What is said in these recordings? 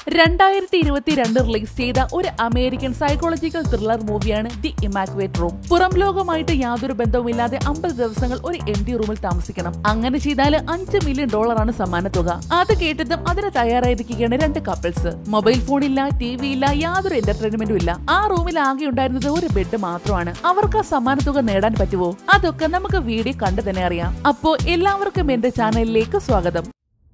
രണ്ടായിരത്തി ഇരുപത്തിരണ്ട് റിലീസ് ചെയ്ത ഒരു അമേരിക്കൻ സൈക്കോളജിക്കൽ ത്രില്ലർ മൂവിയാണ് ദി ഇമാക്വേറ്റ് റൂം പുറം ലോകമായിട്ട് യാതൊരു ബന്ധവുമില്ലാതെ അമ്പത് ദിവസങ്ങൾ ഒരു എം ഡി റൂമിൽ താമസിക്കണം അങ്ങനെ ചെയ്താൽ അഞ്ച് മില്യൺ ഡോളറാണ് സമ്മാനത്തുക അത് കേട്ടതും അതിന് തയ്യാറായിരിക്കുകയാണ് രണ്ട് കപ്പിൾസ് മൊബൈൽ ഫോണില്ല ടി വി ഇല്ല യാതൊരു എന്റർടൈൻമെന്റും ഇല്ല ആ റൂമിൽ ആകെ ഉണ്ടായിരുന്നത് ഒരു ബെഡ് മാത്രമാണ് അവർക്ക് ആ സമ്മാനത്തുക നേടാൻ പറ്റുമോ അതൊക്കെ നമുക്ക് വീഡിയോ കണ്ടു തന്നെ അറിയാം അപ്പോ എല്ലാവർക്കും എന്റെ ചാനലിലേക്ക് സ്വാഗതം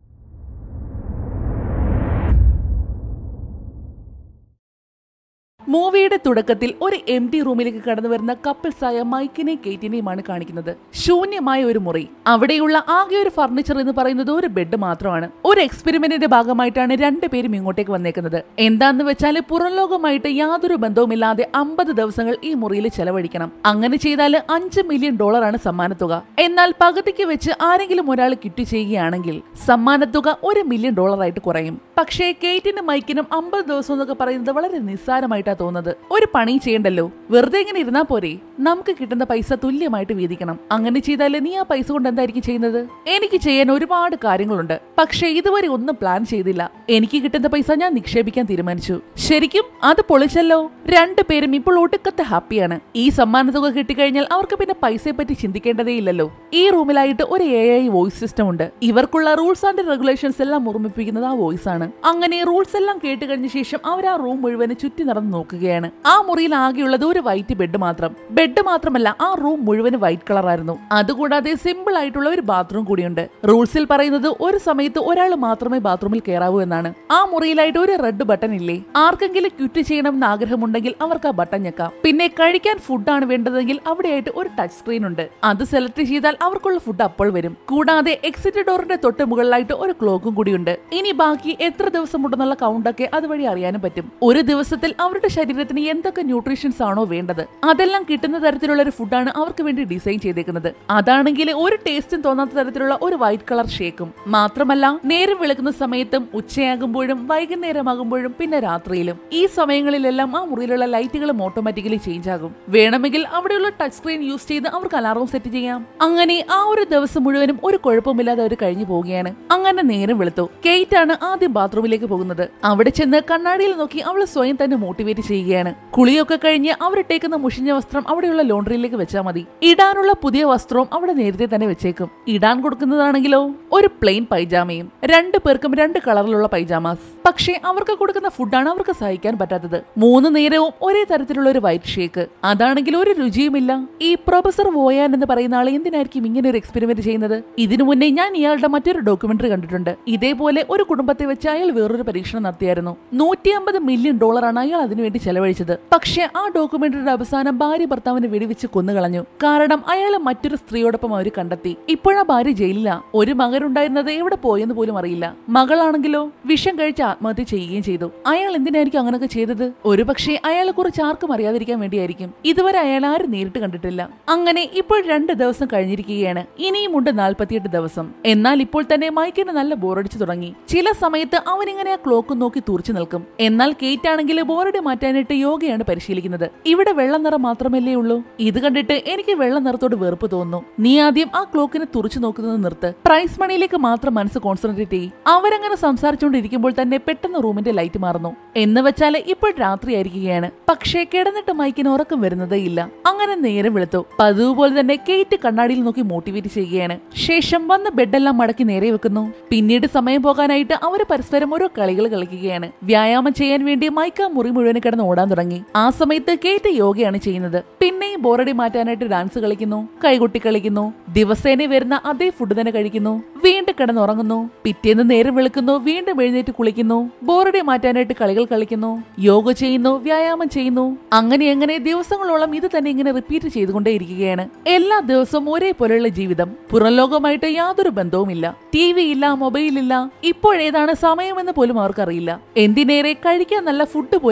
മൂവിയുടെ തുടക്കത്തിൽ ഒരു എം ടി റൂമിലേക്ക് കടന്നു വരുന്ന കപ്പിൾസായ മൈക്കിനെയും കേറ്റിനെയുമാണ് കാണിക്കുന്നത് ശൂന്യമായ ഒരു മുറി അവിടെയുള്ള ആകെ ഒരു ഫർണിച്ചർ എന്ന് പറയുന്നത് ഒരു ബെഡ് മാത്രമാണ് ഒരു എക്സ്പെരിമെന്റിന്റെ ഭാഗമായിട്ടാണ് രണ്ടുപേരും ഇങ്ങോട്ടേക്ക് വന്നേക്കുന്നത് എന്താന്ന് വെച്ചാൽ പുറം ലോകമായിട്ട് യാതൊരു ബന്ധവുമില്ലാതെ അമ്പത് ദിവസങ്ങൾ ഈ മുറിയിൽ ചെലവഴിക്കണം അങ്ങനെ ചെയ്താൽ അഞ്ച് മില്യൺ ഡോളറാണ് സമ്മാനത്തുക എന്നാൽ പകുതിക്ക് വെച്ച് ആരെങ്കിലും ഒരാൾ കിട്ടി ചെയ്യുകയാണെങ്കിൽ സമ്മാനത്തുക ഒരു മില്യൺ ഡോളറായിട്ട് കുറയും പക്ഷേ കേറ്റിനും മൈക്കിനും അമ്പത് ദിവസം എന്നൊക്കെ പറയുന്നത് വളരെ നിസ്സാരമായിട്ടാ തോന്നുന്നത് ഒരു പണി ചെയ്യണ്ടല്ലോ വെറുതെ ഇങ്ങനെ ഇരുന്നാ പോരെ നമുക്ക് കിട്ടുന്ന പൈസ തുല്യമായിട്ട് വീതിക്കണം അങ്ങനെ ചെയ്താലേ നീ ആ പൈസ കൊണ്ട് എന്തായിരിക്കും ചെയ്യുന്നത് എനിക്ക് ചെയ്യാൻ ഒരുപാട് കാര്യങ്ങളുണ്ട് പക്ഷേ ഇതുവരെ ഒന്നും പ്ലാൻ ചെയ്തില്ല എനിക്ക് കിട്ടുന്ന പൈസ ഞാൻ നിക്ഷേപിക്കാൻ തീരുമാനിച്ചു ശരിക്കും അത് പൊളിച്ചല്ലോ രണ്ടുപേരും ഇപ്പോൾ ഒടുക്കത്തെ ഹാപ്പിയാണ് ഈ സമ്മാന തുക കിട്ടിക്കഴിഞ്ഞാൽ അവർക്ക് പിന്നെ പൈസയെ പറ്റി ചിന്തിക്കേണ്ടതേ ഇല്ലല്ലോ ഈ റൂമിലായിട്ട് ഒരു എ ഐ വോയിസ് സിസ്റ്റം ഉണ്ട് ഇവർക്കുള്ള റൂൾസ് ആൻഡ് റെഗുലേഷൻസ് എല്ലാം ഓർമ്മിപ്പിക്കുന്നത് ആ വോയിസ് ആണ് അങ്ങനെ റൂൾസ് എല്ലാം കേട്ട് കഴിഞ്ഞ ശേഷം അവർ ആ റൂം മുഴുവൻ ചുറ്റി നടന്ന് നോക്കുകയാണ് ആ മുറിയിൽ ആകെയുള്ളത് ഒരു വൈറ്റ് ബെഡ് മാത്രം ബെഡ് മാത്രമല്ല ആ റൂം മുഴുവൻ വൈറ്റ് കളർ ആയിരുന്നു അതുകൂടാതെ സിമ്പിൾ ആയിട്ടുള്ള ഒരു ബാത്റൂം കൂടിയുണ്ട് റൂൾസിൽ പറയുന്നത് ഒരു സമയത്ത് ഒരാൾ മാത്രമേ ബാത്റൂമിൽ കയറാവൂ എന്നാണ് ആ മുറിയിലായിട്ട് ഒരു റെഡ് ബട്ടൺ ഇല്ലേ ആർക്കെങ്കിലും ക്വിറ്റ് ചെയ്യണമെന്ന് ആഗ്രഹമുണ്ടെങ്കിൽ അവർക്ക് ആ ബട്ടൺ ഞെക്കാം പിന്നെ കഴിക്കാൻ ഫുഡാണ് വേണ്ടതെങ്കിൽ അവിടെയായിട്ട് ഒരു ടച്ച് സ്ക്രീൻ ഉണ്ട് അത് സെലക്ട് ചെയ്താൽ അവർക്കുള്ള ഫുഡ് അപ്പോൾ വരും കൂടാതെ എക്സിറ്റ് ഡോറിന്റെ തൊട്ട് മുകളിലായിട്ട് ഒരു ക്ലോക്കും കൂടിയുണ്ട് ഇനി ബാക്കി എത്ര ദിവസം ഉണ്ടെന്നുള്ള കൗണ്ടൊക്കെ അതുവഴി അറിയാനും പറ്റും ഒരു ദിവസത്തിൽ അവരുടെ ശരീരത്തിന് എന്തൊക്കെ ന്യൂട്രീഷൻസ് ആണോ വേണ്ടത് അതെല്ലാം കിട്ടുന്ന തരത്തിലുള്ള ഒരു ഫുഡാണ് അവർക്ക് വേണ്ടി ഡിസൈൻ ചെയ്തേക്കുന്നത് അതാണെങ്കിൽ ഒരു ടേസ്റ്റും തോന്നാത്ത തരത്തിലുള്ള ഒരു വൈറ്റ് കളർ ഷേക്കും മാത്രമല്ല നേരം വെളുക്കുന്ന സമയത്തും ഉച്ചയാകുമ്പോഴും വൈകുന്നേരമാകുമ്പോഴും പിന്നെ രാത്രിയിലും ഈ സമയങ്ങളിലെല്ലാം ആ മുറിയിലുള്ള ലൈറ്റുകളും ഓട്ടോമാറ്റിക്കലി ചേഞ്ച് ആകും വേണമെങ്കിൽ അവിടെയുള്ള ടച്ച് സ്ക്രീൻ യൂസ് ചെയ്ത് അവർക്ക് അലാറം സെറ്റ് ചെയ്യാം അങ്ങനെ ആ ഒരു ദിവസം മുഴുവനും ഒരു കുഴപ്പമില്ലാതെ അവർ കഴിഞ്ഞു പോവുകയാണ് അങ്ങനെ നേരം വെളുത്തു കെയ്റ്റ് ആണ് ആദ്യം ബാത്റൂമിലേക്ക് പോകുന്നത് അവിടെ ചെന്ന് കണ്ണാടിയിൽ നോക്കി അവൾ സ്വയം തന്നെ മോട്ടിവേറ്റ് ചെയ്യുകയാണ് കുളിയൊക്കെ കഴിഞ്ഞ് അവരിട്ടേക്കുന്ന മുഷിഞ്ഞ വസ്ത്രം അവിടെയുള്ള ലോണ്ടറിയിലേക്ക് വെച്ചാൽ മതി ഇടാനുള്ള പുതിയ വസ്ത്രവും അവിടെ നേരത്തെ തന്നെ വെച്ചേക്കും ഇടാൻ കൊടുക്കുന്നതാണെങ്കിലോ ഒരു പ്ലെയിൻ പൈജാമയും രണ്ടു പേർക്കും രണ്ട് കളറിലുള്ള പൈജാമാസ് പക്ഷേ അവർക്ക് കൊടുക്കുന്ന ഫുഡാണ് അവർക്ക് സഹിക്കാൻ പറ്റാത്തത് മൂന്ന് നേരവും ഒരേ തരത്തിലുള്ള ഒരു വൈറ്റ് ഷേക്ക് അതാണെങ്കിൽ ഒരു രുചിയുമില്ല ഈ പ്രൊഫസർ വോയാൻ എന്ന് പറയുന്ന ആൾ എന്തിനായിരിക്കും ഇങ്ങനെ ഒരു എക്സ്പെരിമെന്റ് ചെയ്യുന്നത് ഇതിനു മുന്നേ ഞാൻ ഇയാളുടെ മറ്റൊരു ഡോക്യുമെന്ററി കണ്ടിട്ടുണ്ട് ഇതേപോലെ ഒരു കുടുംബത്തെ വെച്ച് അയാൾ വേറൊരു പരീക്ഷണം നടത്തിയായിരുന്നു നൂറ്റി അമ്പത് മില്യൺ ഡോളറാണ് അയാൾ അതിനുവേണ്ടി ചെലവഴിച്ചത് പക്ഷേ ആ ഡോക്യുമെന്ററിയുടെ അവസാനം ഭാര്യ ഭർത്താവിനെ വെടിവെച്ച് കൊന്നുകളഞ്ഞു കാരണം അയാൾ മറ്റൊരു സ്ത്രീയോടൊപ്പം അവർ കണ്ടെത്തി ഇപ്പോഴാ ഭാര്യ ജയിലില്ല ഒരു മകനുണ്ടായിരുന്നത് എവിടെ പോയെന്ന് പോലും അറിയില്ല മകളാണെങ്കിലോ വിഷം കഴിച്ച് ആത്മഹത്യ ചെയ്യുകയും ചെയ്തു അയാൾ എന്തിനായിരിക്കും അങ്ങനെയൊക്കെ ചെയ്തത് ഒരുപക്ഷെ അയാളെ കുറിച്ച് ആർക്കും അറിയാതിരിക്കാൻ വേണ്ടിയായിരിക്കും ഇതുവരെ അയാൾ ആരും നേരിട്ട് കണ്ടിട്ടില്ല അങ്ങനെ ഇപ്പോൾ രണ്ട് ദിവസം കഴിഞ്ഞിരിക്കുകയാണ് ഇനിയുമുണ്ട് നാൽപ്പത്തിയെട്ട് ദിവസം എന്നാൽ ഇപ്പോൾ തന്നെ മൈക്കിന് നല്ല ബോറടിച്ചു തുടങ്ങി ചില സമയത്ത് അവനിങ്ങനെ ആ ക്ലോക്ക് നോക്കി തുറച്ചു നിൽക്കും എന്നാൽ കേറ്റ് ആണെങ്കിൽ ബോറടി മാറ്റാനായിട്ട് യോഗയാണ് പരിശീലിക്കുന്നത് ഇവിടെ വെള്ള നിറം മാത്രമല്ലേ ഉള്ളൂ ഇത് കണ്ടിട്ട് എനിക്ക് വെള്ള നിറത്തോട് വെറുപ്പ് തോന്നുന്നു നീ ആദ്യം ആ ക്ലോക്കിനെ തുറച്ചു നോക്കുന്നത് നിർത്ത് പ്രൈസ് മണിയിലേക്ക് മാത്രം മനസ്സ് കോൺസെൻട്രേറ്റ് ചെയ്യും അവരങ്ങനെ സംസാരിച്ചുകൊണ്ടിരിക്കുമ്പോൾ തന്നെ പെട്ടെന്ന് റൂമിന്റെ ലൈറ്റ് മാറുന്നു എന്ന് വെച്ചാൽ ഇപ്പോൾ രാത്രിയായിരിക്കുകയാണ് പക്ഷേ കിടന്നിട്ട് മൈക്കിന് ഉറക്കം വരുന്നതേ ഇല്ല അങ്ങനെ നേരം വെളുത്തു പതിവ് പോലെ തന്നെ കേറ്റ് കണ്ണാടിയിൽ നോക്കി മോട്ടിവേറ്റ് ചെയ്യുകയാണ് ശേഷം വന്ന് ബെഡെല്ലാം മടക്കി നേരെ വെക്കുന്നു പിന്നീട് സമയം പോകാനായിട്ട് അവർ പരസ്പരം ഓരോ കളികൾ കളിക്കുകയാണ് വ്യായാമം ചെയ്യാൻ വേണ്ടി മൈക്ക മുറി മുഴുവൻ കിടന്ന് ഓടാൻ തുടങ്ങി ആ സമയത്ത് കേറ്റ് യോഗയാണ് ചെയ്യുന്നത് പിന്നെയും ബോറടി മാറ്റാനായിട്ട് ഡാൻസ് കളിക്കുന്നു കൈകൊട്ടി കളിക്കുന്നു ദിവസേന വരുന്ന അതേ ഫുഡ് തന്നെ കഴിക്കുന്നു വീണ്ടും കിടന്നുറങ്ങുന്നു പിറ്റേന്ന് നേരം വെളുക്കുന്നു വീണ്ടും എഴുന്നേറ്റ് കുളിക്കുന്നു ബോറടി മാറ്റാനായിട്ട് കളികൾ കളിക്കുന്നു യോഗ ചെയ്യുന്നു വ്യായാമം ചെയ്യുന്നു അങ്ങനെ അങ്ങനെ ദിവസങ്ങളോളം ഇത് തന്നെ ഇങ്ങനെ റിപ്പീറ്റ് ചെയ്തുകൊണ്ടേയിരിക്കുകയാണ് എല്ലാ ദിവസവും ഒരേപോലെയുള്ള ജീവിതം പുറം ലോകമായിട്ട് യാതൊരു ബന്ധവുമില്ല ടി വി ഇല്ല മൊബൈൽ ഇല്ല ഇപ്പോഴേതാണ് സമയമെന്ന് പോലും അവർക്കറിയില്ല എന്തിനേറെ കഴിക്കാൻ നല്ല ഫുഡ് പോലും കിട്ടുന്നില്ല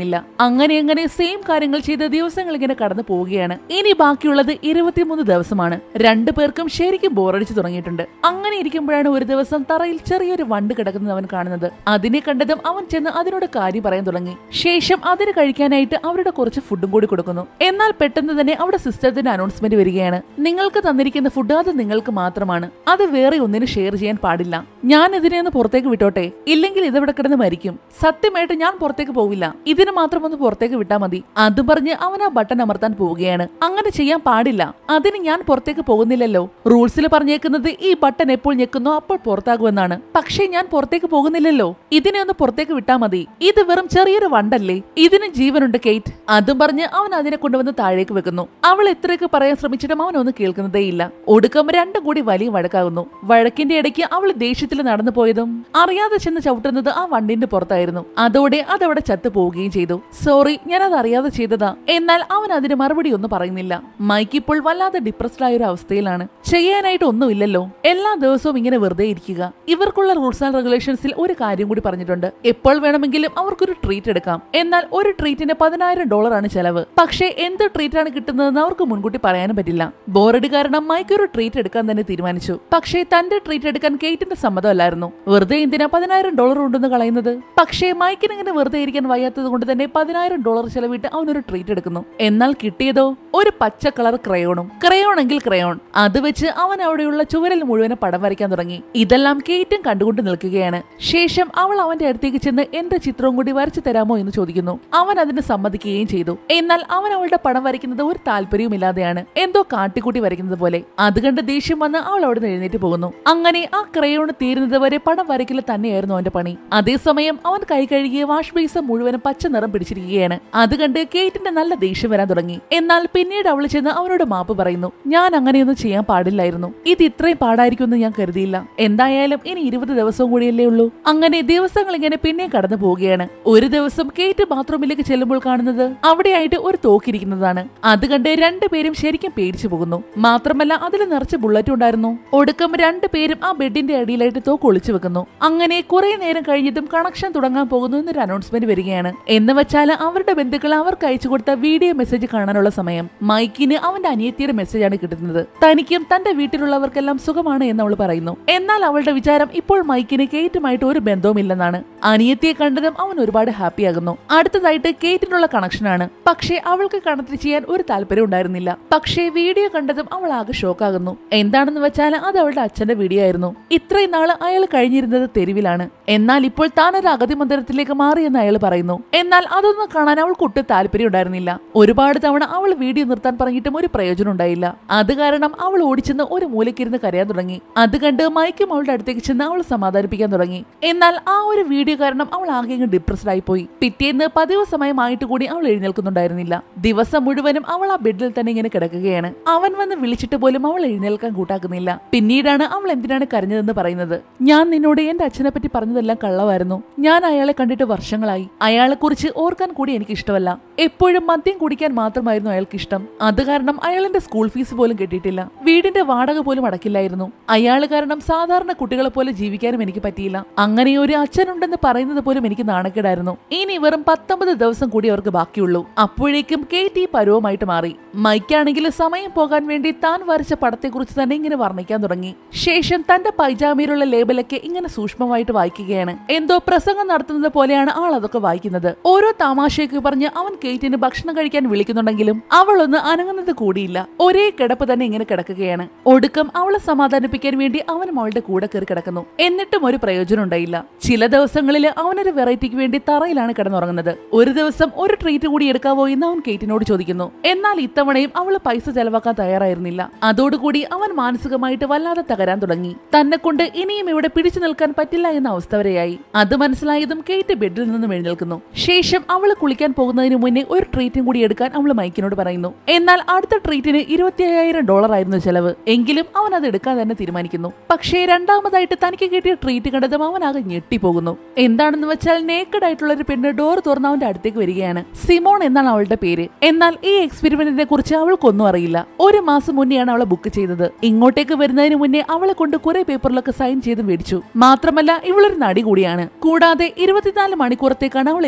കാണില്ല അങ്ങനെ അങ്ങനെ സെയിം കാര്യങ്ങൾ ചെയ്ത് ദിവസങ്ങൾ ഇങ്ങനെ കടന്നു പോവുകയാണ് ഇനി ബാക്കിയുള്ളത് ഇരുപത്തിമൂന്ന് ദിവസമാണ് രണ്ടു പേർക്കും ശരിക്കും ബോറടിച്ചു തുടങ്ങിയിട്ടുണ്ട് അങ്ങനെ ഇരിക്കുമ്പോഴാണ് ഒരു ദിവസം തറയിൽ ചെറിയൊരു വണ്ട് കിടക്കുന്നത് അവൻ കാണുന്നത് അതിനെ കണ്ടതും അവൻ ചെന്ന് അതിനോട് കാര്യം പറയാൻ തുടങ്ങി ശേഷം അതിന് കഴിക്കാനായിട്ട് അവരുടെ കുറച്ച് ഫുഡും കൂടി കൊടുക്കുന്നു എന്നാൽ പെട്ടെന്ന് തന്നെ അവിടെ സിസ്റ്റത്തിന്റെ അനൗൺസ്മെന്റ് വരികയാണ് നിങ്ങൾക്ക് തന്നിരിക്കുന്ന ഫുഡ് അത് നിങ്ങൾക്ക് മാത്രമാണ് അത് വേറെ ഒന്നിനും ഷെയർ ചെയ്യാൻ പാടില്ല ഞാൻ ഇതിനെ ഒന്ന് പുറത്തേക്ക് വിട്ടോട്ടെ ഇല്ലെങ്കിൽ ഇതിവിടെ കിടന്ന് മരിക്കും സത്യമായിട്ട് ഞാൻ പുറത്തേക്ക് പോവില്ല ഇതിന് മാത്രം ഒന്ന് പുറത്തേക്ക് വിട്ടാ മതി അത് പറഞ്ഞ് അവൻ ആ ബട്ടൺ അമർത്താൻ പോവുകയാണ് അങ്ങനെ ചെയ്യാൻ പാടില്ല അതിന് ഞാൻ പുറത്തേക്ക് പോകുന്നില്ലല്ലോ റൂൾസിൽ പറഞ്ഞേക്കുന്നത് ഈ ബട്ടൺ എപ്പോൾ ഞെക്കുന്നോ അപ്പോൾ പുറത്താകുമെന്നാണ് പക്ഷേ ഞാൻ പുറത്തേക്ക് പോകുന്നില്ലല്ലോ ഇതിനെ ഒന്ന് പുറത്തേക്ക് വിട്ടാ മതി ഇത് വെറും ചെറിയൊരു വണ്ടല്ലേ ഇതിന് ജീവനുണ്ട് കേറ്റ് അതും പറഞ്ഞ് അവൻ അതിനെ കൊണ്ടുവന്ന് താഴേക്ക് വെക്കുന്നു അവൾ എത്രയൊക്കെ പറയാൻ ശ്രമിച്ചിട്ടും അവൻ ഒന്നും കേൾക്കുന്നതേയില്ല ഒടുക്കം രണ്ടും കൂടി വലിയ വഴക്കാകുന്നു വഴക്കിന്റെ ഇടയ്ക്ക് അവൾ ദേഷ്യത്തിൽ നടന്നു പോയതും അറിയാതെ ചെന്ന് ചവിട്ടുന്നത് ആ വണ്ടിന്റെ പുറത്തായിരുന്നു അതോടെ അതവിടെ ചത്തു പോവുകയും ചെയ്തു സോറി ഞാൻ അത് അറിയാതെ ചെയ്തതാ എന്നാൽ അവൻ അതിന് മറുപടി ഒന്നും പറയുന്നില്ല മൈക്ക് ഇപ്പോൾ വല്ലാതെ ഡിപ്രസ്ഡ് ആയ ഒരു അവസ്ഥയിലാണ് ചെയ്യാനായിട്ട് ഒന്നുമില്ലല്ലോ എല്ലാ ദിവസവും ഇങ്ങനെ വെറുതെ ഇരിക്കുക ഇവർക്കുള്ള റൂൾസ് ആൻഡ് റെഗുലേഷൻസിൽ ഒരു കാര്യം കൂടി പറഞ്ഞിട്ടുണ്ട് എപ്പോൾ വേണമെങ്കിലും അവർക്കൊരു ട്രീറ്റ് എടുക്കാം എന്നാൽ ഒരു ട്രീറ്റിന് പതിനായിരം ഡോളർ ആണ് ചെലവ് പക്ഷേ എന്ത് ട്രീറ്റ് ആണ് കിട്ടുന്നതെന്ന് അവർക്ക് മുൻകൂട്ടി പറയാനും പറ്റില്ല ബോറടി കാരണം മൈക്ക് ഒരു ട്രീറ്റ് എടുക്കാൻ തന്നെ തീരുമാനിച്ചു പക്ഷേ തന്റെ ട്രീറ്റ് എടുക്കാൻ കേറ്റിന്റെ സമ്മതമല്ലായിരുന്നു വെറുതെ എന്തിനാ പതിനായിരം ഡോളർ ഉണ്ടെന്ന് കളയുന്നത് പക്ഷേ മൈക്കിന് ഇങ്ങനെ വെറുതെ ഇരിക്കാൻ വയ്യാത്തത് കൊണ്ട് തന്നെ പതിനായിരം ഡോളർ ചെലവിട്ട് അവനൊരു ട്രീറ്റ് എടുക്കുന്നു എന്നാൽ കിട്ടിയതോ ഒരു പച്ച കളർ ക്രയോണും ക്രയോൺ എങ്കിൽ ക്രയോൺ അത് വെച്ച് അവൻ അവിടെയുള്ള ചുവരിൽ മുഴുവനും പടം വരയ്ക്കാൻ തുടങ്ങി ഇതെല്ലാം കേറ്റും കണ്ടുകൊണ്ട് നിൽക്കുകയാണ് ശേഷം അവൾ അവന്റെ അടുത്തേക്ക് ചെന്ന് എന്റെ ചിത്രവും കൂടി വരച്ചു തരാമോ എന്ന് ചോദിക്കുന്നു അവൻ അതിന് സമ്മതിക്കുകയും ചെയ്തു എന്നാൽ അവൻ അവളുടെ പടം വരയ്ക്കുന്നത് ഒരു താല്പര്യവുമില്ലാതെയാണ് എന്തോ കാട്ടിക്കൂട്ടി വരയ്ക്കുന്നത് പോലെ അത് കണ്ട് ദേഷ്യം വന്ന് അവൾ അവിടെ നിന്ന് എഴുന്നേറ്റ് പോകുന്നു അങ്ങനെ ആ ക്രയോൺ തീരുന്നത് വരെ പടം വരയ്ക്കൽ തന്നെയായിരുന്നു അവന്റെ പണി അതേസമയം അവൻ കൈ കഴുകിയ വാഷ് ബേസ് മുഴുവനും പച്ച നിറം പിടിച്ചിരിക്കുകയാണ് അത് കണ്ട് കേറ്റിന്റെ നല്ല ദേഷ്യം വരാൻ തുടങ്ങി എന്നാൽ പിന്നീട് അവൾ ചെന്ന് അവനോട് മാപ്പ് പറയുന്നു ഞാൻ അങ്ങനെയൊന്നും ചെയ്യാൻ പാടില്ലായിരുന്നു ഇത് ഇത്രയും പാടായിരിക്കുമെന്ന് ഞാൻ കരുതിയില്ല എന്തായാലും ഇനി ഇരുപത് ദിവസവും കൂടിയല്ലേ ഉള്ളൂ അങ്ങനെ ദിവസങ്ങൾ ഇങ്ങനെ പിന്നെ കടന്നു പോവുകയാണ് ഒരു ദിവസം കേറ്റ് ബാത്റൂമിലേക്ക് ചെല്ലുമ്പോൾ കാണുന്നത് അവിടെയായിട്ട് ഒരു തോക്കിരിക്കുന്നതാണ് അത് കണ്ട് രണ്ടുപേരും ശരിക്കും പേടിച്ചു പോകുന്നു മാത്രമല്ല അതിൽ നിറച്ച് ബുള്ളറ്റ് ഉണ്ടായിരുന്നു ഒടുക്കം രണ്ടുപേരും ആ ബെഡിന്റെ അടിയിലായിട്ട് തോക്ക് ഒളിച്ചു വെക്കുന്നു അങ്ങനെ കുറെ നേരം കഴിഞ്ഞിട്ടും കണക്ഷൻ തുടങ്ങാൻ പോകുന്നു എന്നൊരു അനൗൺസ്മെന്റ് വരികയാണ് എന്ന് വെച്ചാൽ അവരുടെ ബന്ധുക്കൾ അവർക്ക് അയച്ചു കൊടുത്ത വീഡിയോ മെസ്സേജ് കാണാനുള്ള സമയം മൈക്കിന് അവന്റെ അനിയത്തിയുടെ മെസ്സേജാണ് കിട്ടുന്നത് തനിക്കും തന്റെ വീട്ടിലുള്ളവർക്കെല്ലാം സുഖമാണ് എന്ന് അവൾ പറയുന്നു എന്നാൽ അവളുടെ വിചാരം ഇപ്പോൾ മൈക്കിന് കേറ്റുമായിട്ട് ഒരു ബന്ധവുമില്ലെന്നാണ് അനിയത്തിയെ കണ്ടതും അവൻ ഒരുപാട് ഹാപ്പിയാകുന്നു അടുത്തതായിട്ട് കേറ്റിനുള്ള കണക്ഷനാണ് പക്ഷേ അവൾക്ക് കണക്ട് ചെയ്യാൻ ഒരു താല്പര്യം ഉണ്ടായിരുന്നില്ല പക്ഷേ വീഡിയോ കണ്ടതും അവൾ ആകെ ഷോക്കാകുന്നു എന്താണെന്ന് വെച്ചാൽ അത് അവളുടെ അച്ഛന്റെ വീഡിയോ ആയിരുന്നു ഇത്രയും നാള് അയാൾ കഴിഞ്ഞിരുന്നത് തെരുവിലാണ് എന്നാൽ ഇപ്പോൾ താൻ ഒരു അഗതി മന്ദിരത്തിലേക്ക് മാറിയെന്ന് അയാൾ പറയുന്നു എന്നാൽ അതൊന്നും കാണാൻ അവൾക്ക് ഒട്ടും താല്പര്യം ഉണ്ടായിരുന്നില്ല ഒരുപാട് തവണ അവൾ വീഡിയോ നിർത്താൻ പറഞ്ഞിട്ടും ഒരു പ്രയോജനം ഉണ്ടായില്ല അത് കാരണം അവൾ ഓടിച്ചെന്ന് ഒരു മൂലക്കിരുന്ന് കരയാൻ തുടങ്ങി അത് കണ്ട് മൈക്കും അവളുടെ അടുത്തേക്ക് ചെന്ന് അവൾ സമാധാനിപ്പിക്കാൻ തുടങ്ങി എന്നാൽ ആ ഒരു വീഡിയോ കാരണം അവൾ ആകെ അങ്ങ് ഡിപ്രസ്ഡ് ആയി പോയി പിറ്റേന്ന് പതിവ് സമയമായിട്ട് കൂടി അവൾ എഴുന്നേൽക്കുന്നുണ്ടായിരുന്നില്ല ദിവസം മുഴുവനും അവൾ ആ ബെഡിൽ തന്നെ ഇങ്ങനെ കിടക്കുകയാണ് അവൻ വന്ന് വിളിച്ചിട്ട് പോലും അവൾ എഴുന്നേൽക്കാൻ കൂട്ടാക്കുന്നില്ല പിന്നീടാണ് അവൾ എന്തിനാണ് കരഞ്ഞതെന്ന് പറയുന്നത് ഞാൻ നിന്നോട് എന്റെ അച്ഛനെ പറ്റി പറഞ്ഞതെല്ലാം കള്ളമായിരുന്നു ഞാൻ അയാളെ കണ്ടിട്ട് വർഷങ്ങളായി അയാളെ കുറിച്ച് ഓർക്കാൻ കൂടി എനിക്ക് ഇഷ്ടമല്ല എപ്പോഴും മദ്യം കുടിക്കാൻ മാത്രമായിരുന്നു അയാൾക്ക് ഇഷ്ടം അത് കാരണം അയാൾ എന്റെ സ്കൂൾ ഫീസ് പോലും കിട്ടിയിട്ടില്ല വീടിന്റെ വാടക പോലും അടക്കില്ലായിരുന്നു അയാൾ കാരണം സാധാരണ കുട്ടികളെ പോലെ ജീവിക്കാനും എനിക്ക് പറ്റിയില്ല അങ്ങനെ ഒരു അച്ഛനുണ്ടെന്ന് പറയുന്നത് പോലും എനിക്ക് നാണക്കേടായിരുന്നു ഇനി വെറും പത്തൊമ്പത് ദിവസം കൂടി അവർക്ക് ബാക്കിയുള്ളൂ അപ്പോഴേക്കും കേറ്റ് ഈ പരുവമായിട്ട് മാറി മൈക്കാണെങ്കിൽ സമയം പോകാൻ വേണ്ടി താൻ വരച്ച പടത്തെക്കുറിച്ച് തന്നെ ഇങ്ങനെ വർണ്ണിക്കാൻ തുടങ്ങി ശേഷം തന്റെ പൈജാമയിലുള്ള ലേബലൊക്കെ ഇങ്ങനെ സൂക്ഷ്മമായിട്ട് വായിക്കുകയാണ് എന്തോ പ്രസംഗം നടത്തുന്നത് പോലെയാണ് ആൾ അതൊക്കെ വായിക്കുന്നത് ഓരോ തമാശയൊക്കെ പറഞ്ഞ് അവൻ കേറ്റിന് ഭക്ഷണം കഴിക്കാൻ വിളിക്കുന്നുണ്ടെങ്കിലും അവളൊന്ന് അനങ്ങുന്നത് കൂടിയില്ല ഒരേ കിടപ്പ് തന്നെ ഇങ്ങനെ കിടക്കുകയാണ് ഒടുക്കം അവളെ സമാധാനിപ്പിക്കാൻ വേണ്ടി അവൻ അവളുടെ കൂടെ കയറി കിടക്കുന്നു എന്നിട്ടും ഒരു പ്രയോജനം ഉണ്ടായില്ല ചില ദിവസങ്ങളിൽ അവനൊരു വെറൈറ്റിക്ക് വേണ്ടി തറയിലാണ് കിടന്നുറങ്ങുന്നത് ഒരു ദിവസം ഒരു ട്രീറ്റ് കൂടി എടുക്കാവോ എന്ന് അവൻ കേറ്റിനോട് ചോദിക്കുന്നു എന്നാൽ ഇത്തവണയും അവൾ പൈസ ചെലവാക്കാൻ തയ്യാറായിരുന്നില്ല അതോടുകൂടി അവൻ മാനസികമായിട്ട് വല്ലാതെ തകരാൻ തുടങ്ങി തന്നെ കൊണ്ട് ഇനിയും ഇവിടെ പിടിച്ചു നിൽക്കാൻ പറ്റില്ല എന്ന അവസ്ഥ വരെയായി അത് മനസ്സിലായതും കേറ്റ് ബെഡിൽ നിന്നും എഴുന്നേൽക്കുന്നു ശേഷം അവൾ കുളിക്കാൻ പോകുന്നതിന് മുന്നേ ഒരു ട്രീറ്റും കൂടി എടുക്കാൻ അവൾ മൈക്കിനോട് പറയുന്നു എന്നാൽ അടുത്ത ട്രീറ്റിന് ഇരുപത്തി അയ്യായിരം ഡോളർ ആയിരുന്നു ചെലവ് എങ്കിലും അവൻ അത് എടുക്കാൻ തന്നെ തീരുമാനിക്കുന്നു പക്ഷേ രണ്ടാമതായിട്ട് തനിക്ക് കിട്ടിയ ട്രീറ്റ് കണ്ടതും അവൻ ആകെ ഞെട്ടിപ്പോകുന്നു എന്താണെന്ന് വെച്ചാൽ നേക്കഡ് ആയിട്ടുള്ള ഒരു പെണ്ണ് ഡോർ തുറന്ന് അവന്റെ അടുത്തേക്ക് വരികയാണ് സിമോൺ എന്നാണ് അവളുടെ പേര് എന്നാൽ ഈ എക്സ്പെരിമെന്റിനെ കുറിച്ച് അവൾക്കൊന്നും അറിയില്ല ഒരു മാസം മുന്നെയാണ് അവളെ ബുക്ക് ചെയ്തത് ഇങ്ങോട്ടേക്ക് വരുന്നതിന് മുന്നേ അവളെ കൊണ്ട് കുറെ പേപ്പറിലൊക്കെ സൈൻ ചെയ്ത് മേടിച്ചു മാത്രമല്ല ഇവളൊരു നടി കൂടിയാണ് കൂടാതെ ഇരുപത്തിനാല് മണിക്കൂറത്തേക്കാണ് അവൾ ഇങ്ങോട്ടേക്ക് വന്നേക്കുന്നത്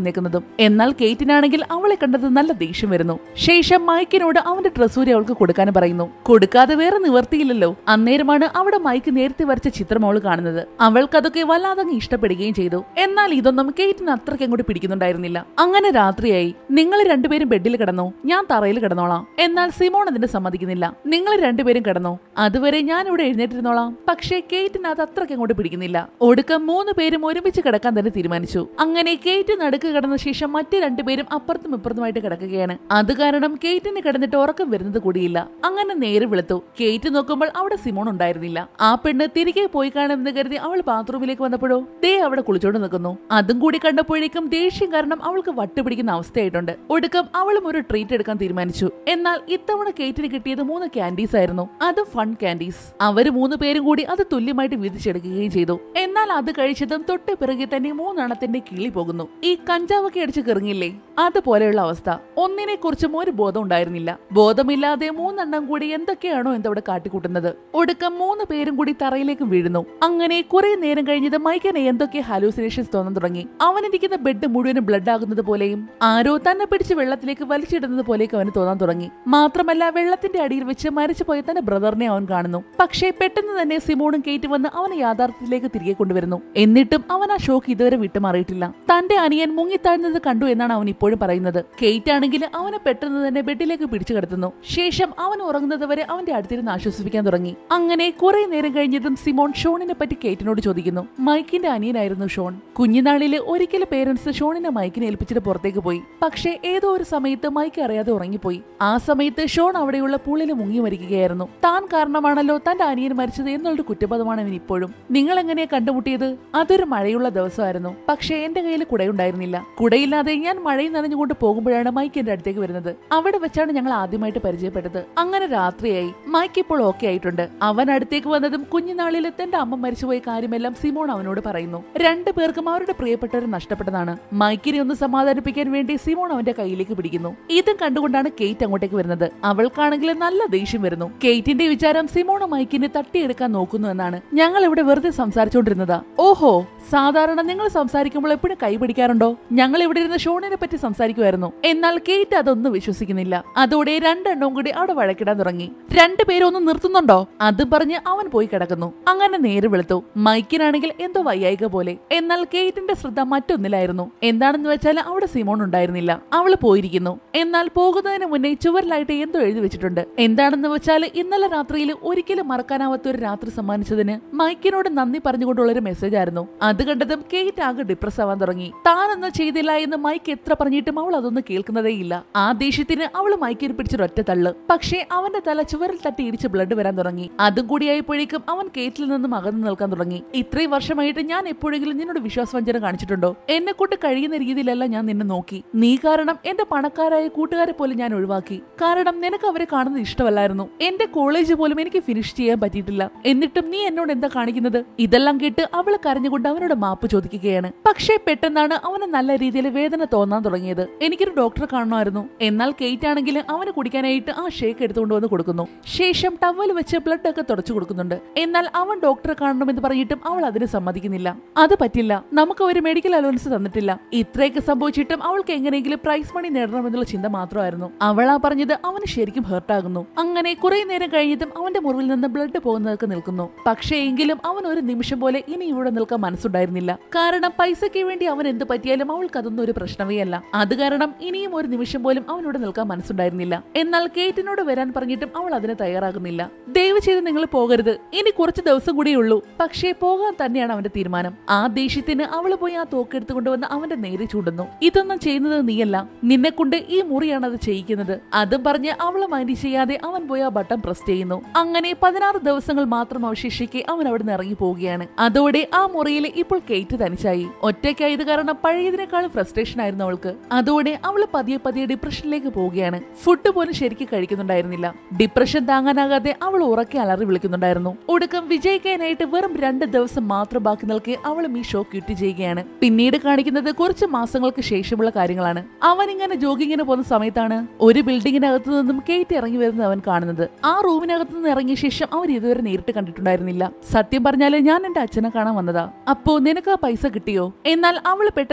വന്നേക്കുന്നതും എന്നാൽ കേറ്റിനാണെങ്കിൽ അവളെ കണ്ടത് നല്ല ദേഷ്യം വരുന്നു ശേഷം മൈക്കിനോട് അവന്റെ ഡ്രസ്സൂരി അവൾക്ക് കൊടുക്കാനും പറയുന്നു കൊടുക്കാതെ വേറെ നിവർത്തിയില്ലല്ലോ അന്നേരമാണ് അവിടെ മൈക്ക് നേരത്തെ വരച്ച ചിത്രം അവൾ കാണുന്നത് അവൾക്കതൊക്കെ വല്ലാതെ അങ്ങ് ഇഷ്ടപ്പെടുകയും ചെയ്തു എന്നാൽ ഇതൊന്നും കേറ്റിന് അത്രയ്ക്ക് അങ്ങോട്ട് പിടിക്കുന്നുണ്ടായിരുന്നില്ല അങ്ങനെ രാത്രിയായി നിങ്ങൾ രണ്ടുപേരും ബെഡിൽ കിടന്നോ ഞാൻ തറയിൽ കിടന്നോളാം എന്നാൽ സിമോൺ അതിന് സമ്മതിക്കുന്നില്ല നിങ്ങൾ രണ്ടുപേരും കിടന്നോ അതുവരെ ഞാൻ ഇവിടെ എഴുന്നേറ്റിരുന്നോളാം പക്ഷേ കേറ്റിന് അത് അത്രയ്ക്ക് അങ്ങോട്ട് പിടിക്കുന്നില്ല ഒടുക്കം മൂന്ന് പേരും ഒരുമിച്ച് കിടക്കാൻ തന്നെ തീരുമാനിച്ചു അങ്ങനെ കേറ്റ് നടുക്ക് കിടന്ന ശേഷം മറ്റു രണ്ടുപേരും അപ്പുറത്തും ഇപ്പുറത്തുമായിട്ട് കിടക്കുകയാണ് അത് കാരണം കേറ്റിന് കിടന്നിട്ട് ഉറക്കം വരുന്നത് കൂടിയില്ല അങ്ങനെ നേരെ വെളുത്തു കേറ്റ് നോക്കുമ്പോൾ അവിടെ സിമോൺ ഉണ്ടായിരുന്നില്ല ആ പെണ്ണ് തിരികെ പോയി കാണുമെന്ന് കരുതി അവൾ ബാത്റൂമിലേക്ക് വന്നപ്പോഴോ ദേ അവിടെ കുളിച്ചോണ്ട് നിൽക്കുന്നു അതും കൂടി കണ്ടപ്പോഴേക്കും ദേഷ്യം കാരണം അവൾക്ക് വട്ടുപിടിക്കുന്ന അവസ്ഥയായിട്ടുണ്ട് ഒടുക്കം അവളും ഒരു ട്രീറ്റ് എടുക്കാൻ തീരുമാനിച്ചു എന്നാൽ ഇത്തവണ കേറ്റിന് കിട്ടിയത് മൂന്ന് ക്യാൻഡീസ് ആയിരുന്നു അത് ഫൺ ക്യാൻഡീസ് അവര് മൂന്ന് പേരും കൂടി അത് തുല്യമായിട്ട് വീതിച്ചെടുക്കുകയും ചെയ്തു എന്നാൽ അത് കഴിച്ചതും തൊട്ട് പിറകെ തന്നെ മൂന്നെണ്ണത്തിന്റെ കിളി പോകുന്നു ഈ കഞ്ചാവൊക്കെ അടിച്ച് കിറങ്ങില്ലേ അതുപോലെയുള്ള അവസ്ഥ ഒന്നിനെ കുറിച്ചും ഒരു ബോധം ഉണ്ടായിരുന്നില്ല ബോധമില്ലാതെ മൂന്നെണ്ണം കൂടി എന്തൊക്കെയാണോ എന്തവിടെ കാട്ടിക്കൂട്ടുന്നത് ഒടുക്കം മൂന്ന് പേരും കൂടി തറയിലേക്ക് വീഴുന്നു അങ്ങനെ കുറെ നേരം കഴിഞ്ഞത് മൈക്കനെ എന്തൊക്കെ ഹാലൂസിനേഷൻസ് തോന്നാൻ തുടങ്ങി അവനിരിക്കുന്ന ബെഡ് മുഴുവനും ബ്ലഡ് ആകുന്നത് പോലെയും ആരോ തന്നെ പിടിച്ച് വെള്ളത്തിലേക്ക് വലിച്ചിടുന്നത് പോലെയൊക്കെ അവന് തോന്നാൻ തുടങ്ങി മാത്രമല്ല വെള്ളത്തിന്റെ അടിയിൽ വെച്ച് മരിച്ചുപോയ തന്റെ ബ്രദറിനെ അവൻ കാണുന്നു പക്ഷേ പെട്ടെന്ന് തന്നെ സിമോണും കേറ്റ് വന്ന് അവനെ യാഥാർത്ഥ്യത്തിലേക്ക് തിരികെ കൊണ്ടുവരുന്നു എന്നിട്ടും അവൻ ആ ഷോക്ക് ഇതുവരെ വിട്ടുമാറിയിട്ടില്ല തന്റെ അനിയൻ മുങ്ങിത്താഴ്ന്നത് കണ്ടു എന്നാണ് അവൻ ഇപ്പോഴും പറയുന്നത് കേറ്റ് ആണെങ്കിൽ അവനെ പെട്ടെന്ന് തന്നെ ബെഡിലേക്ക് പിടിച്ചു കിടത്തുന്നു ശേഷം അവൻ ഉറങ്ങുന്നത് വരെ അവന്റെ അടുത്തിരുന്ന് ആശ്വസിപ്പിക്കാൻ തുടങ്ങി അങ്ങനെ കുറെ നേരം കഴിഞ്ഞതും സിമോൺ ഷോണിനെ പറ്റി കേറ്റിനോട് ചോദിക്കുന്നു മൈക്കിന്റെ അനിയനായിരുന്നു ഷോൺ കുഞ്ഞുനാളില് ഒരിക്കലും പേരൻസ് ഷോണിനെ മൈക്കിനെ ഏൽപ്പിച്ചിട്ട് പുറത്തേക്ക് പോയി പക്ഷേ ഏതോ ഒരു സമയത്ത് മൈക്ക് അറിയാതെ ഉറങ്ങിപ്പോയി ആ സമയത്ത് ഷോൺ അവിടെയുള്ള പൂളിൽ മുങ്ങി മരിക്കുകയായിരുന്നു താൻ കാരണമാണല്ലോ തന്റെ അനിയൻ മരിച്ചത് എന്നുള്ളൊരു കുറ്റപദമാണ് അവൻ ഇപ്പോഴും നിങ്ങൾ എങ്ങനെയാ കണ്ടുമുട്ടിയത് അതൊരു മഴയുള്ള ദിവസമായിരുന്നു പക്ഷേ എന്റെ കയ്യിൽ കുടയുണ്ടായിരുന്നില്ല കുടയില്ലാതെ ഞാൻ മഴയിൽ നനഞ്ഞുകൊണ്ട് പോകുമ്പോഴാണ് മൈക്ക് എന്റെ അടുത്തേക്ക് വരുന്നത് അവിടെ വെച്ചാണ് ഞങ്ങൾ ആദ്യമായിട്ട് പരിചയപ്പെട്ടത് അങ്ങനെ രാത്രിയായി മൈക്ക് ഇപ്പോൾ ഓക്കെ ആയിട്ടുണ്ട് അവൻ അടുത്തേക്ക് വന്നതും കുഞ്ഞുനാളിൽ തന്റെ അമ്മ മരിച്ചുപോയ കാര്യമെല്ലാം സിമോൺ അവനോട് പറയുന്നു രണ്ടു പേർക്കും അവരുടെ പ്രിയപ്പെട്ടവരെ നഷ്ടപ്പെട്ടതാണ് മൈക്കിനെ ഒന്ന് സമാധാനിപ്പിക്കാൻ വേണ്ടി സിമോൺ അവന്റെ കയ്യിലേക്ക് പിടിക്കുന്നു ഇതും കണ്ടുകൊണ്ടാണ് കേറ്റ് അങ്ങോട്ടേക്ക് വരുന്നത് അവൾക്കാണെങ്കിൽ നല്ല ദേഷ്യം വരുന്നു കേറ്റിന്റെ വിചാരം സിമോൺ മൈക്കിനെ തട്ടിയെടുക്കാൻ നോക്കുന്നു എന്നാണ് ഞങ്ങൾ ഇവിടെ വെറുതെ സംസാരിച്ചുകൊണ്ടിരുന്നതാ ഓഹോ സാധാരണ നിങ്ങൾ സംസാരിക്കുമ്പോൾ എപ്പോഴും കൈ പിടിക്കാറുണ്ടോ ഞങ്ങൾ ഇവിടെ ഇരുന്ന് ഷോണിനെ പറ്റി സംസാരിക്കുമായിരുന്നു എന്നാൽ കേറ്റ് അതൊന്നും വിശ്വസിക്കുന്നില്ല അതോടെ രണ്ടെണ്ണവും കൂടി അവിടെ വഴക്കിടാൻ തുടങ്ങി രണ്ടുപേരും ഒന്ന് നിർത്തുന്നുണ്ടോ അത് പറഞ്ഞ് അവൻ പോയി കിടക്കുന്നു അങ്ങനെ നേരെ വെളുത്തു മൈക്കിനാണെങ്കിൽ എന്തോ വയ്യായിക പോലെ എന്നാൽ കേറ്റിന്റെ ശ്രദ്ധ മറ്റൊന്നിലായിരുന്നു എന്താണെന്ന് വെച്ചാൽ അവിടെ സിമോൺ ഉണ്ടായിരുന്നില്ല അവള് പോയിരിക്കുന്നു എന്നാൽ പോകുന്നതിന് മുന്നേ ചുവരിലായിട്ട് എന്തോ എഴുതി വെച്ചിട്ടുണ്ട് എന്താണെന്ന് വെച്ചാൽ ഇന്നലെ രാത്രിയിൽ ഒരിക്കലും മറക്കാനാവാത്ത ഒരു രാത്രി സമ്മാനിച്ചതിന് മൈക്കിനോട് നന്ദി പറഞ്ഞുകൊണ്ടുള്ള ഒരു മെസ്സേജ് ആയിരുന്നു അത് കണ്ടതും കേറ്റ് ആകെ ഡിപ്രസ് ആവാൻ തുടങ്ങി താനൊന്നും ചെയ്തില്ല എന്ന് മൈക്ക് എത്ര പറഞ്ഞിട്ടും അവൾ അതൊന്നും കേൾക്കുന്നതേയില്ല ആ ദേഷ്യത്തിന് അവൾ മൈക്കിൽ പിടിച്ചൊരൊറ്റ തള്ളു പക്ഷേ അവന്റെ തല ചുവരിൽ തട്ടി ഇടിച്ച് ബ്ലഡ് വരാൻ തുടങ്ങി അതും കൂടിയായപ്പോഴേക്കും അവൻ കേറ്റിൽ നിന്നും അകന്നു നിൽക്കാൻ തുടങ്ങി ഇത്രയും വർഷമായിട്ട് ഞാൻ എപ്പോഴെങ്കിലും നിന്നോട് വിശ്വാസവഞ്ചന കാണിച്ചിട്ടുണ്ടോ എന്നെ കൊണ്ട് കഴിയുന്ന രീതിയിലല്ല ഞാൻ നിന്നെ നോക്കി നീ കാരണം എന്റെ പണക്കാരായ കൂട്ടുകാരെ പോലും ഞാൻ ഒഴിവാക്കി കാരണം നിനക്ക് അവരെ കാണുന്നത് ഇഷ്ടമല്ലായിരുന്നു എന്റെ കോളേജ് പോലും എനിക്ക് ഫിനിഷ് ചെയ്യാൻ പറ്റിയിട്ടില്ല എന്നിട്ടും നീ എന്നോട് എന്താ കാണിക്കുന്നത് ഇതെല്ലാം കേട്ട് അവൾ കരഞ്ഞുകൊണ്ട് അവനോട് മാപ്പ് ചോദിക്കുകയാണ് പക്ഷേ പെട്ടെന്നാണ് അവന് നല്ല രീതിയിൽ വേദന തോന്നാൻ തുടങ്ങിയത് എനിക്കൊരു ഡോക്ടറെ കാണണമായിരുന്നു എന്നാൽ കേറ്റ് ആണെങ്കിൽ അവന് കുടിക്കാനായിട്ട് ആ ഷേക്ക് എടുത്തുകൊണ്ട് വന്ന് കൊടുക്കുന്നു ശേഷം ടവൽ വെച്ച് ബ്ലഡ് ഒക്കെ തുടച്ചു കൊടുക്കുന്നുണ്ട് എന്നാൽ അവൻ ഡോക്ടറെ കാണണമെന്ന് പറഞ്ഞിട്ടും അവൾ അതിന് സമ്മതിക്കുന്നില്ല അത് പറ്റില്ല നമുക്ക് ഒരു മെഡിക്കൽ അലവൻസ് തന്നിട്ടില്ല ഇത്രയൊക്കെ സംഭവിച്ചിട്ടും അവൾക്ക് എങ്ങനെയെങ്കിലും പ്രൈസ് മണി നേടണമെന്നുള്ള ചിന്ത മാത്രമായിരുന്നു അവളാ പറഞ്ഞത് അവന് ശരിക്കും ഹേർട്ടാകുന്നു അങ്ങനെ കുറെ നേരം കഴിഞ്ഞതും അവന്റെ മുറിവിൽ നിന്ന് ബ്ലഡ് പോകുന്നതൊക്കെ നിൽക്കുന്നു പക്ഷേ എങ്കിലും അവൻ ഒരു നിമിഷം പോലെ ഇനി ഇവിടെ നിൽക്കാൻ മനസ്സുണ്ടായിരുന്നില്ല കാരണം പൈസയ്ക്ക് വേണ്ടി അവൻ എന്ത് പറ്റിയാലും അവൾക്ക് അതൊന്നും ഒരു പ്രശ്നമേ അല്ല അത് കാരണം ഇനിയും ഒരു നിമിഷം പോലും അവനോട് നിൽക്കാൻ മനസ്സുണ്ടായിരുന്നില്ല എന്നാൽ കേറ്റിനോട് വരാൻ പറഞ്ഞിട്ടും അവൾ അതിന് തയ്യാറാകുന്നില്ല ദയവ് ചെയ്ത് നിങ്ങൾ പോകരുത് ഇനി കുറച്ച് ദിവസം കൂടിയേ ഉള്ളൂ പക്ഷേ പോകാൻ തന്നെയാണ് അവന്റെ തീരുമാനം ആ ദേഷ്യത്തിന് അവൾ പോയി ആ തോക്കെടുത്ത് കൊണ്ടുവന്ന് അവന്റെ നേരെ ചൂടുന്നു ഇതൊന്നും ചെയ്യുന്നത് നീയല്ല നിന്നെ കൊണ്ട് ഈ മുറിയാണ് അത് ചെയ്യിക്കുന്നത് അതും പറഞ്ഞ് അവളെ മൈൻഡ് ചെയ്യാതെ അവൻ പോയി ആ ബട്ടൺ പ്രസ് ചെയ്യുന്നു അങ്ങനെ പതിനാറ് ദിവസങ്ങൾ മാത്രം അവശേഷിക്കെ അവൻ അവിടെ നിന്ന് ഇറങ്ങി പോവുകയാണ് അതോടെ ആ മുറിയിൽ ഇപ്പോൾ കേറ്റ് തനിച്ചായി ഒറ്റയ്ക്കായത് കാരണം പഴയതിനേക്കാളും ഫ്രസ്ട്രേഷൻ ആയിരുന്നു അവൾക്ക് അതോടെ അവൾ പതിയെ പതിയെ ഡിപ്രഷനിലേക്ക് പോവുകയാണ് ഫുഡ് പോലും ശരിക്കും കഴിക്കുന്നുണ്ടായിരുന്നില്ല ഡിപ്രഷൻ താങ്ങാനാകാതെ അവൾ ഉറക്കെ അലറി വിളിക്കുന്നുണ്ടായിരുന്നു ഒടുക്കം വിജയിക്കാനായിട്ട് വെറും രണ്ട് ദിവസം മാത്രം ബാക്കി നിൽക്കെ അവളും ഈ ഷോ ക്യൂറ്റ് ചെയ്യുകയാണ് പിന്നീട് കാണിക്കുന്നത് കുറച്ച് മാസങ്ങൾക്ക് ശേഷമുള്ള കാര്യങ്ങളാണ് അവൻ ഇങ്ങനെ ജോഗിങ്ങിന് പോകുന്ന സമയത്താണ് ഒരു ബിൽഡിങ്ങിനകത്തു നിന്നും കേറ്റ് ഇറങ്ങി വരുന്നത് അവൻ കാണുന്നത് ആ റൂമിനകത്ത് നിന്ന് ഇറങ്ങിയ ശേഷം അവർ ഇതുവരെ നേരിട്ട് കണ്ടിട്ടുണ്ടായിരുന്നില്ല സത്യം പറഞ്ഞാല് ഞാൻ എന്റെ അച്ഛനെ കാണാൻ വന്നതാ അപ്പോ നിനക്ക് ആ പൈസ കിട്ടിയോ എന്നാൽ അവൾ പെട്ടെന്ന് വിഷയം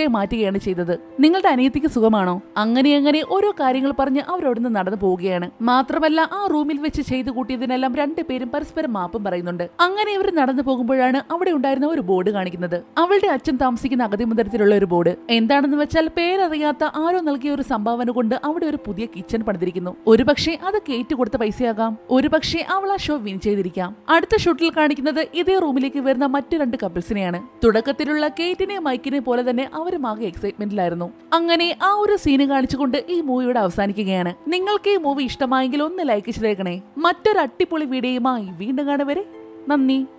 മാറ്റുകയാണ് ചെയ്തത് നിങ്ങളുടെ അനിയത്തിക്ക് സുഖമാണോ അങ്ങനെ അങ്ങനെ ഓരോ കാര്യങ്ങൾ പറഞ്ഞ് അവരവിടുന്ന് നടന്നു പോവുകയാണ് മാത്രമല്ല ആ റൂമിൽ വെച്ച് ചെയ്തു കൂട്ടിയതിനെല്ലാം രണ്ടുപേരും പരസ്പരം മാപ്പും പറയുന്നുണ്ട് അങ്ങനെ ഇവർ നടന്നു പോകുമ്പോഴാണ് അവിടെ ഉണ്ടായിരുന്ന ഒരു ബോർഡ് കാണിക്കുന്നത് അവളുടെ അച്ഛൻ താമസിക്കുന്ന അഗതി മന്ദിരത്തിലുള്ള ഒരു ബോർഡ് എന്താണെന്ന് വെച്ചാൽ പേരറിയാത്ത ആരോ നൽകിയ ഒരു സംഭാവന കൊണ്ട് അവിടെ ഒരു പുതിയ കിച്ചൺ പണിതിരിക്കുന്നു ഒരുപക്ഷെ അത് കേറ്റ് കൊടുത്ത പൈസയാകാം ഒരുപക്ഷെ അവൾ ആ ഷോ വിൻ ചെയ്തിരിക്കാം അടുത്ത ഷൂട്ടിൽ കാണിക്കുന്നത് ഇതേ റൂമിലേക്ക് വരുന്ന മറ്റു രണ്ട് കപ്പിൾസിനെയാണ് തുടക്കത്തിലുള്ള കേറ്റിനെ മൈക്കിനെ പോലെ തന്നെ അവരും ആകെ എക്സൈറ്റ്മെന്റിലായിരുന്നു അങ്ങനെ ആ ഒരു സീന് കാണിച്ചുകൊണ്ട് ഈ മൂവിയുടെ അവസാനിക്കുകയാണ് നിങ്ങൾക്ക് ഈ മൂവി ഇഷ്ടമായെങ്കിൽ ഒന്ന് ലൈക്ക് ചെയ്തേക്കണേ മറ്റൊരു അട്ടിപ്പൊളി വീഡിയോയുമായി വീണ്ടും കാണുവരെ നന്ദി